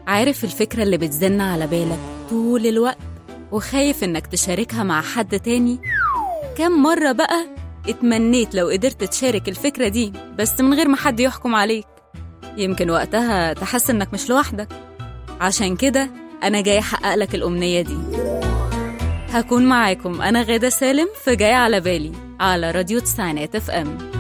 عارف الفكرة اللي بتزن على بالك طول الوقت وخايف إنك تشاركها مع حد تاني كم مرة بقى اتمنيت لو قدرت تشارك الفكرة دي بس من غير ما حد يحكم عليك يمكن وقتها تحس إنك مش لوحدك عشان كده أنا جاي أحقق لك الأمنية دي هكون معاكم أنا غادة سالم في جاي على بالي على راديو تسعينات اف ام